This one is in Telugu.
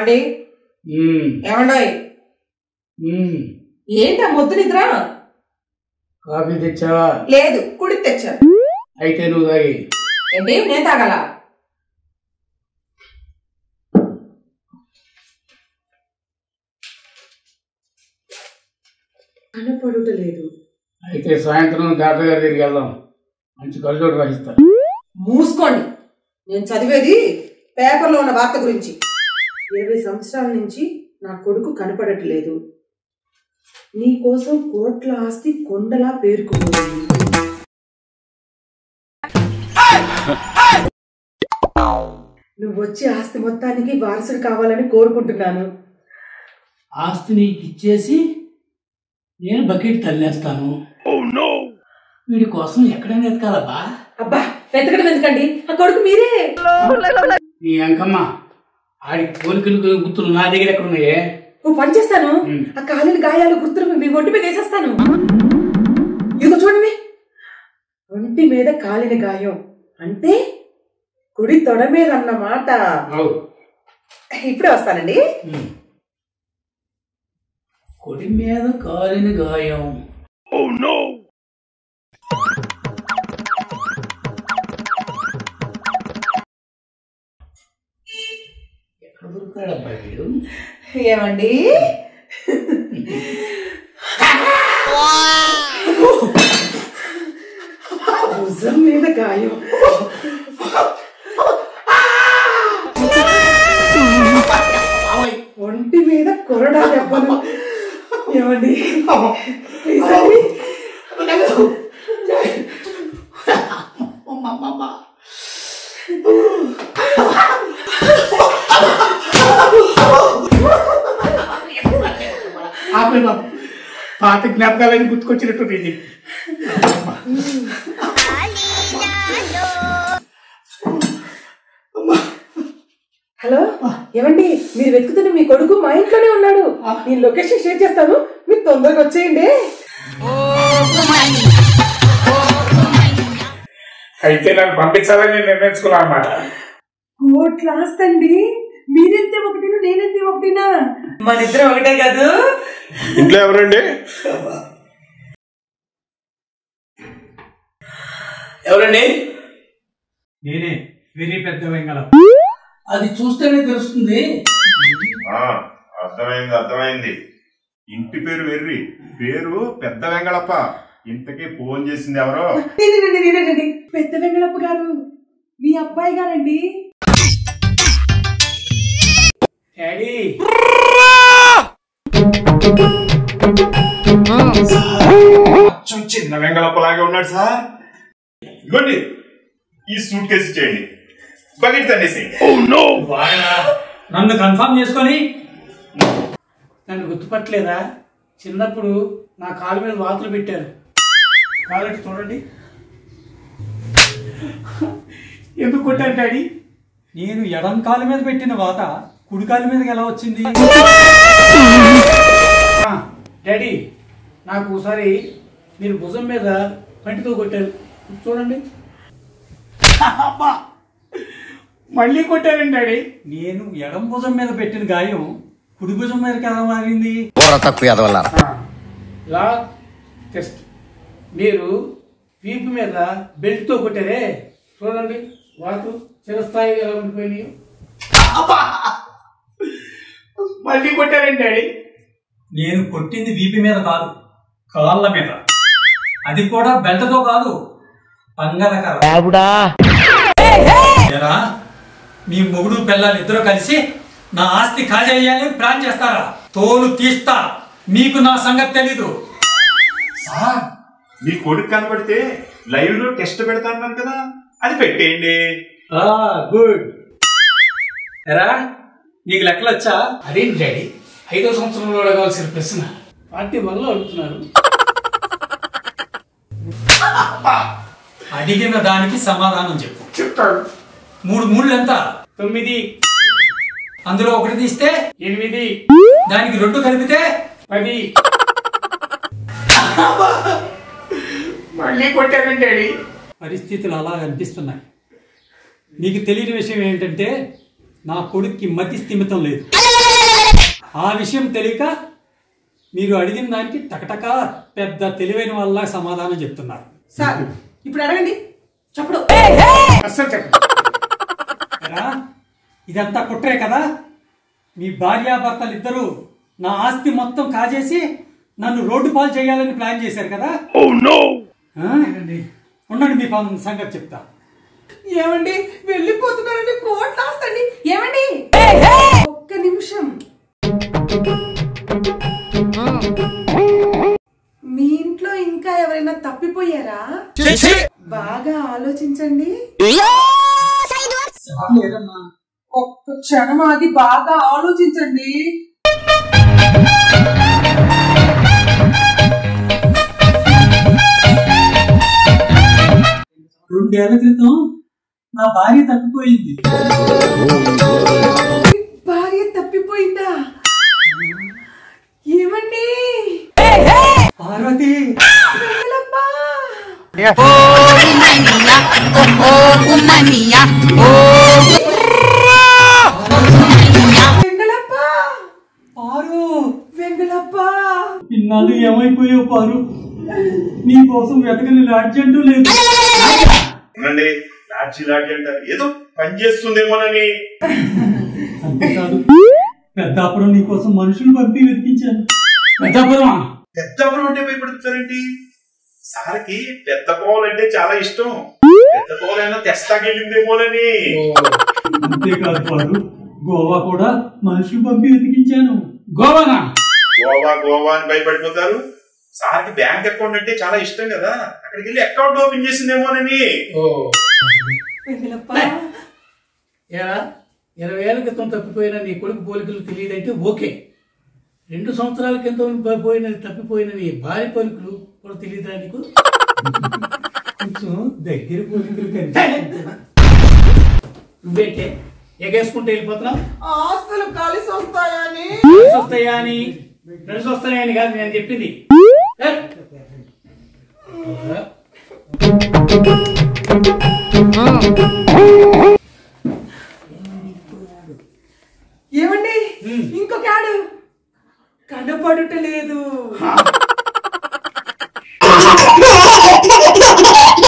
ఏమండి ఉమ్, ఏమండోయ్ ఉమ్. ఏంటా మొద్దు నిద్ర కాఫీ తెచ్చావా లేదు కుడి తెచ్చా అయితే నువ్వు తాగి ఏంటి నేను తాగల కనపడుట లేదు అయితే సాయంత్రం డాక్టర్ గారి దగ్గరికి వెళ్దాం మంచి కళ్ళజోడు రాసిస్తా మూసుకోండి నేను చదివేది పేపర్లో ఉన్న వార్త గురించి ఇరవై సంవత్సరాల నుంచి నా కొడుకు కనపడట్లేదు నీ కోసం కోట్ల ఆస్తి కొండలా పేరుకుపోయింది నువ్వు వచ్చి ఆస్తి మొత్తానికి వారసుడు కావాలని కోరుకుంటున్నాను ఆస్తి నీకు ఇచ్చేసి నేను బకెట్ తల్లేస్తాను వీడి కోసం ఎక్కడైనా ఎతకాలబ్బా అబ్బా వెతకడం ఎందుకండి ఆ కొడుకు మీరే నీ అంకమ్మ ఆడి పోలికలు గుర్తులు నా దగ్గర ఎక్కడ ఉన్నాయే ఓ పని చేస్తాను ఉమ్. ఆ కాలిన గాయాలు గుర్తులు మీ ఒంటి మీద వేసేస్తాను ఇదిగో చూడండి ఒంటి మీద కాలిన గాయం అంటే కుడి తొడ మీద అన్నమాట అవు ఇప్పుడే వస్తానండి ఉమ్. కొడి మీద కాలిన గాయం ఎక్కడ దొరుకుతాడబ్బా వీడు ఏమండి భుజం మీద గాయం ఒంటి మీద కొరడా దెబ్బలు ఏమండి ప్లీజ్ అండి ఆపే బాబు పాత జ్ఞాపకాలని గుర్తుకొచ్చినట్టు ఇది హలో ఏమండి మీరు వెతుకుతున్న మీ కొడుకు మా ఇంట్లోనే ఉన్నాడు నేను లొకేషన్ షేర్ చేస్తాను మీరు తొందరగా వచ్చేయండి అయితే నన్ను పంపించాలని నేను నిర్ణయించుకున్నాను అనమాట కోట్ల ఆస్తండి మీరెంతే ఒకటినా నేనెంతే ఒకటినా మన ఇద్దరం ఒకటే కాదు ఇంట్లో ఎవరండి ఎవరండి నేనే వెరీ పెద్ద వెంగళం అది చూస్తేనే తెలుస్తుంది ఆ, అర్థమైంది అర్థమైంది ఇంటి పేరు వెర్రి పేరు పెద్ద వెంగళప్ప ఇంతకీ ఫోన్ చేసింది ఎవరో నేనేనండి నేనేనండి పెద్ద వెంగళప్ప గారు మీ అబ్బాయి గారండి డాడీ అచ్చం చిన్న వెంగళప్పలాగే ఉన్నాడు సార్ ఇదిగోండి ఈ సూట్ కేసు ఇచ్చేయండి బకెట్ తన్నేసి వాడా నన్ను కన్ఫర్మ్ చేసుకొని నన్ను గుర్తుపట్టలేదా చిన్నప్పుడు నా కాలు మీద వాతులు పెట్టారు కాలంటే చూడండి ఎందుకు కొట్టాను డాడీ నేను ఎడం కాలు మీద పెట్టిన వాత కుడి కాలు మీదకి ఎలా వచ్చింది ఆ, డాడీ నాకు ఒకసారి మీరు భుజం మీద పంటితో కొట్టారు చూడండి అబ్బా! మళ్ళీ కొట్టారండి డాడీ నేను ఎడం భుజం మీద పెట్టిన గాయం కుడి భుజం మీదకి ఎలా మారింది కూర తక్కువ ఎదవల్ల ఆ, లా టెస్ట్ మీరు వీపు మీద బెల్ట్తో కొట్టారే చూడండి వాటు చిరస్థాయి ఎలా ఉండిపోయినాయి అబ్బా! మళ్ళీ కొట్టారండి డాడీ నేను కొట్టింది వీపి మీద కాదు కాళ్ళ మీద అది కూడా బెల్ట్తో కాదు పంగలకర ఏరా, మీ మొగుడు పిల్లలు ఇద్దరు కలిసి నా ఆస్తి కాజేయాలని ప్లాన్ చేస్తారా తోలు తీస్తా మీకు నా సంగతి తెలీదు సార్ మీ కొడుకు కనబడితే లైవ్ లో టెస్ట్ పెడతాన్నారు కదా అది పెట్టేయండి గుడ్ ఎరా నీకు లెక్కలు వచ్చా అదేంటి డాడీ ఐదో సంవత్సరంలో అడగాల్సిన ప్రశ్న పార్టీ వల్ల అడుగుతున్నారు అడిగిన దానికి సమాధానం చెప్పు చెప్తాడు మూడు మూడు ఎంత తొమ్మిది అందులో ఒకటి తీస్తే ఎనిమిది దానికి రెండు కలిపితే పది మళ్ళీ కొట్టారండి డాడీ పరిస్థితులు అలా అనిపిస్తున్నాయి నీకు తెలియని విషయం ఏంటంటే నా కొడుక్కి మతి స్థిమితం లేదు ఆ విషయం తెలియక మీరు అడిగిన దానికి టకటక పెద్ద తెలివైన వాళ్ళ సమాధానం చెప్తున్నారు సార్ ఇప్పుడు అడగండి చెప్పడు అస్సలు చెప్ప ఏరా, ఇదంతా కుట్రే కదా మీ భార్యాభర్తలు ఇద్దరు నా ఆస్తి మొత్తం కాజేసి నన్ను రోడ్డు పాలు చేయాలని ప్లాన్ చేశారు కదా ఆ? ఉండండి మీ పం- సంగతి చెప్తా ఏమండి వెళ్ళిపోతున్నారండి కోట్లు ఆస్తండి ఏమండి ఒక్క నిమిషం మీ ఇంట్లో ఇంకా ఎవరైనా తప్పిపోయారా బాగా ఆలోచించండి ఒక్క క్షణం అది బాగా ఆలోచించండి రెండేళ్ల క్రితం నా భార్య తప్పిపోయింది భార్య తప్పిపోయిందా ఏమండి పార్వతి వెంగళప్పా! వెంగళప్పా! పారు వెంగళప్పా! ఇన్నాళ్ళు ఏమైపోయావు పారు నీ కోసం వెతకని లాడ్జంటూ లేదు అవునండి లాడ్జి లాడ్జి అంటారు ఏదో పని చేస్తుందేమోనని అంతేకాదు పెద్దాపురం నీ కోసం మనుషులు పంపి వెతికించాను పెద్దాపురమా పెద్దవరం అంటే భయపడుతారేంటి సార్కి పెద్ద కోవలు అంటే చాలా ఇష్టం పెద్ద కోవలైనా తెస్తాకెళ్ళిందేమోనని అంతేకాదు పారు గోవా కూడా మనుషులు పంపి వెతికించాను గోవానా గోవా గోవా అని భయపడిపోతారు సార్కి బ్యాంక్ అకౌంట్ అంటే చాలా ఇష్టం కదా అక్కడికి వెళ్ళి అకౌంట్ ఓపెన్ చేసిందేమోనని ఓ వెంగళప్పా! ఏరా ఇరవై ఏళ్ళ క్రితం తప్పిపోయిన నీ కొడుకు పోలికలు తెలియదంటే ఓకే రెండు సంవత్సరాల క్రితం పోయిన తప్పిపోయిన నీ భార్య పోలికలు కూడా తెలియదురా నీకు కొంచెం దగ్గర పోలికలు హే! కనిపించాయి. నువ్వేంటే ఎగేసుకుంటూ వెళ్ళిపోతున్నావు ఆస్తులు కలిసి వస్తాయని ఫ్రెండ్స్ వస్తాయా అని ఫ్రెండ్స్ వస్తాయని కాదు నేను చెప్పింది ఏ? ఏమండి హ్మ్. ఇంకొక ఆడు కనపడుట లేదు హా.